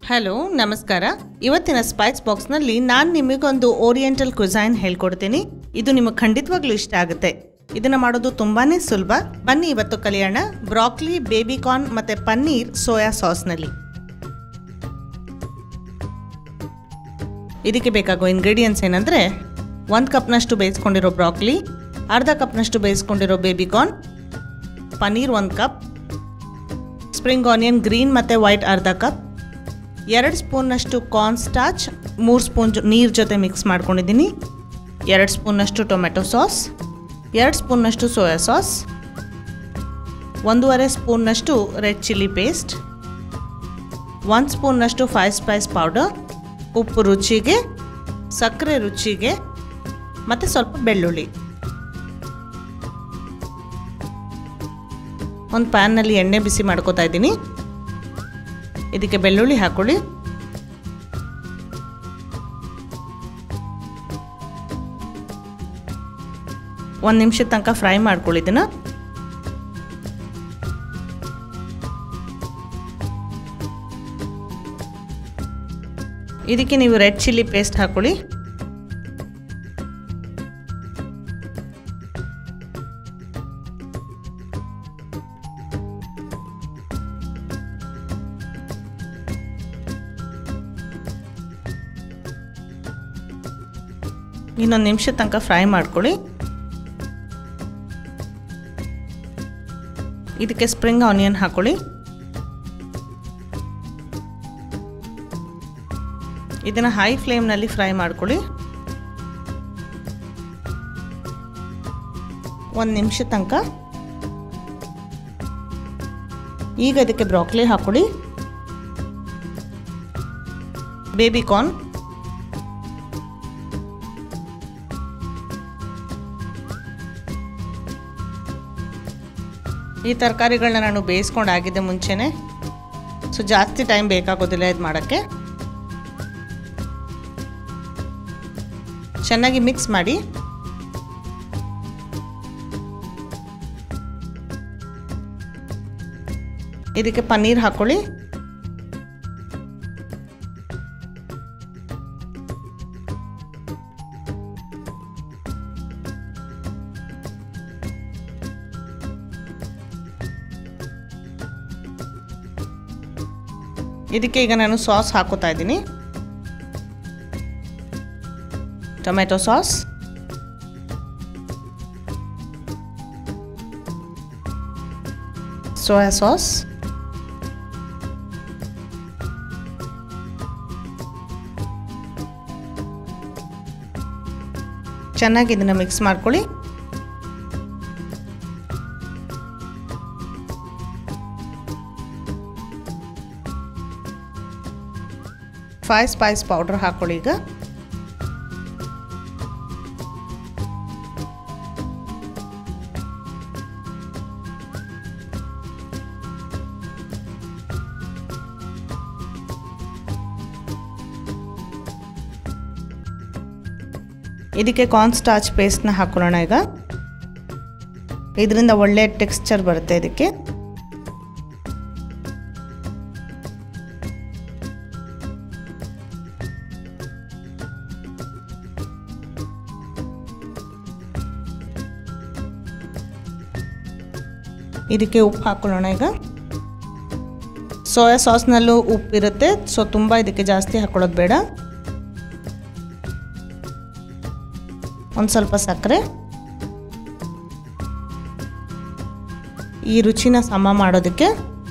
hello ನಮಸ್ಕಾರ ಇವತ್ತಿನ Spice ಬಾಕ್ಸ್ನಲ್ಲಿ ನಾನು ನಿಮಗೊಂದು ಓರಿಯೆಂಟಲ್ ಕ್ವಿಸೈನ್ ಹೇಳ್ಕೊಡ್ತೀನಿ ಇದು ನಿಮಗೆ ಖಂಡಿತವಾಗ್ಲೂ ಇಷ್ಟ ಆಗುತ್ತೆ ಇದನ್ನ ಮಾಡೋದು ತುಂಬಾನೇ ಸುಲಭ ಬನ್ನಿ ಇವತ್ತು ಕಲಿಯೋಣ ಬ್ರಾಕ್ಲಿ ಬೇಬಿಕಾರ್ನ್ ಮತ್ತೆ ಪನ್ನೀರ್ ಸೋಯಾ ಸಾಸ್ನಲ್ಲಿ ಇದಕ್ಕೆ ಬೇಕಾಗೋ ಇಂಗ್ರೀಡಿಯೆಂಟ್ಸ್ ಏನಂದರೆ ಒಂದು ಕಪ್ನಷ್ಟು ಬೇಯಿಸ್ಕೊಂಡಿರೋ ಬ್ರಾಕ್ಲಿ ಅರ್ಧ ಕಪ್ನಷ್ಟು ಬೇಯಿಸ್ಕೊಂಡಿರೋ ಬೇಬಿಕಾರ್ನ್ ಪನ್ನೀರ್ ಒಂದು ಕಪ್ ಸ್ಪ್ರಿಂಗ್ ಆನಿಯನ್ ಗ್ರೀನ್ ಮತ್ತು ವೈಟ್ ಅರ್ಧ ಕಪ್ ಎರಡು ಸ್ಪೂನ್ನಷ್ಟು ಕಾರ್ನ್ ಸ್ಟಾಚ್ ಮೂರು ಸ್ಪೂನ್ ನೀರು ಜೊತೆ ಮಿಕ್ಸ್ ಮಾಡ್ಕೊಂಡಿದ್ದೀನಿ ಎರಡು ಸ್ಪೂನ್ನಷ್ಟು ಟೊಮೆಟೊ ಸಾಸ್ ಎರಡು ಸ್ಪೂನ್ನಷ್ಟು ಸೋಯಾ ಸಾಸ್ ಒಂದೂವರೆ ಸ್ಪೂನ್ನಷ್ಟು ರೆಡ್ ಚಿಲ್ಲಿ ಪೇಸ್ಟ್ ಒಂದು ಸ್ಪೂನ್ನಷ್ಟು ಫೈವ್ ಸ್ಪೈಸ್ ಪೌಡರ್ ಉಪ್ಪು ರುಚಿಗೆ ಸಕ್ಕರೆ ರುಚಿಗೆ ಮತ್ತು ಸ್ವಲ್ಪ ಬೆಳ್ಳುಳ್ಳಿ ಒಂದು ಪ್ಯಾನ್ನಲ್ಲಿ ಎಣ್ಣೆ ಬಿಸಿ ಮಾಡ್ಕೋತಾ ಇದ್ದೀನಿ ಇದಕ್ಕೆ ಬೆಳ್ಳುಳ್ಳಿ ಹಾಕೊಳ್ಳಿ ಒಂದು ನಿಮಿಷದ ತನಕ ಫ್ರೈ ಮಾಡ್ಕೊಳ್ಳಿ ಇದನ್ನ ಇದಕ್ಕೆ ನೀವು ರೆಡ್ ಚಿಲ್ಲಿ ಪೇಸ್ಟ್ ಹಾಕೊಳ್ಳಿ ಇನ್ನೊಂದು ನಿಮಿಷ ತನಕ ಫ್ರೈ ಮಾಡ್ಕೊಳ್ಳಿ ಇದಕ್ಕೆ ಸ್ಪ್ರಿಂಗ್ ಆನಿಯನ್ ಹಾಕೊಳ್ಳಿ ಇದನ್ನು ಹೈ ಫ್ಲೇಮ್ನಲ್ಲಿ ಫ್ರೈ ಮಾಡ್ಕೊಳ್ಳಿ ಒಂದು ನಿಮಿಷ ತನಕ ಈಗ ಇದಕ್ಕೆ ಬ್ರಾಕ್ಲಿ ಹಾಕೊಳ್ಳಿ ಬೇಬಿ ಕಾರ್ನ್ ಈ ತರಕಾರಿಗಳನ್ನ ನಾನು ಬೇಯಿಸ್ಕೊಂಡಾಗಿದ್ದೆ ಮುಂಚೆನೆ ಸೊ ಜಾಸ್ತಿ ಟೈಮ್ ಬೇಕಾಗೋದಿಲ್ಲ ಇದು ಮಾಡೋಕ್ಕೆ ಚೆನ್ನಾಗಿ ಮಿಕ್ಸ್ ಮಾಡಿ ಇದಕ್ಕೆ ಪನ್ನೀರ್ ಹಾಕೊಳ್ಳಿ ಇದಕ್ಕೆ ಈಗ ನಾನು ಸಾಸ್ ಹಾಕೋತಾ ಇದ್ದೀನಿ ಟೊಮೆಟೊ ಸಾಸ್ ಸೋಯಾ ಸಾಸ್ ಚೆನ್ನಾಗಿ ಇದನ್ನು ಮಿಕ್ಸ್ ಮಾಡ್ಕೊಳ್ಳಿ ಫೈವ್ ಸ್ಪೈಸ್ ಪೌಡರ್ ಹಾಕೊಳ್ಳಿ ಈಗ ಇದಕ್ಕೆ ಕಾರ್ನ್ ಸ್ಟಾಚ್ ಪೇಸ್ಟ್ನ ಹಾಕೊಳ್ಳೋಣ ಈಗ ಇದರಿಂದ ಒಳ್ಳೆ ಟೆಕ್ಸ್ಚರ್ ಬರುತ್ತೆ ಇದಕ್ಕೆ ಇದಕ್ಕೆ ಉಪ್ಪು ಹಾಕೊಳ್ಳೋಣ ಈಗ ಸೋಯಾ ಸಾಸ್ನಲ್ಲೂ ಉಪ್ಪಿರುತ್ತೆ ಸೊ ತುಂಬ ಇದಕ್ಕೆ ಜಾಸ್ತಿ ಹಾಕೊಳ್ಳೋದು ಬೇಡ ಒಂದು ಸ್ವಲ್ಪ ಸಕ್ಕರೆ ಈ ರುಚಿನ ಸಮ ಮಾಡೋದಕ್ಕೆ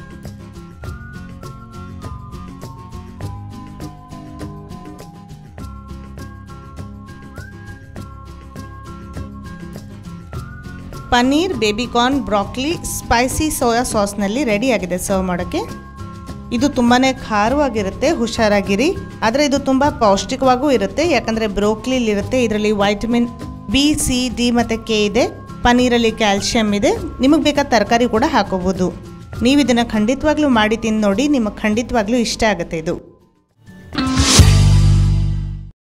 paneer baby corn broccoli spicy soya ಸಾಸ್ನಲ್ಲಿ ರೆಡಿ ಆಗಿದೆ ಸರ್ವ್ ಮಾಡೋಕ್ಕೆ ಇದು ತುಂಬಾ ಖಾರವಾಗಿರುತ್ತೆ ಹುಷಾರಾಗಿರಿ ಆದರೆ ಇದು ತುಂಬ ಪೌಷ್ಟಿಕವಾಗೂ ಇರುತ್ತೆ ಯಾಕಂದರೆ ಬ್ರೋಕ್ಲಿಲಿರುತ್ತೆ ಇದರಲ್ಲಿ ವೈಟಮಿನ್ ಬಿ ಸಿ ಡಿ ಮತ್ತು ಕೆ ಇದೆ ಪನ್ನೀರಲ್ಲಿ ಕ್ಯಾಲ್ಶಿಯಂ ಇದೆ ನಿಮಗೆ ಬೇಕಾದ ತರಕಾರಿ ಕೂಡ ಹಾಕೋಬೋದು ನೀವು ಇದನ್ನು ಖಂಡಿತವಾಗ್ಲೂ ಮಾಡಿ ತಿಂದು ನೋಡಿ ನಿಮಗೆ ಖಂಡಿತವಾಗ್ಲೂ ಇಷ್ಟ ಆಗುತ್ತೆ ಇದು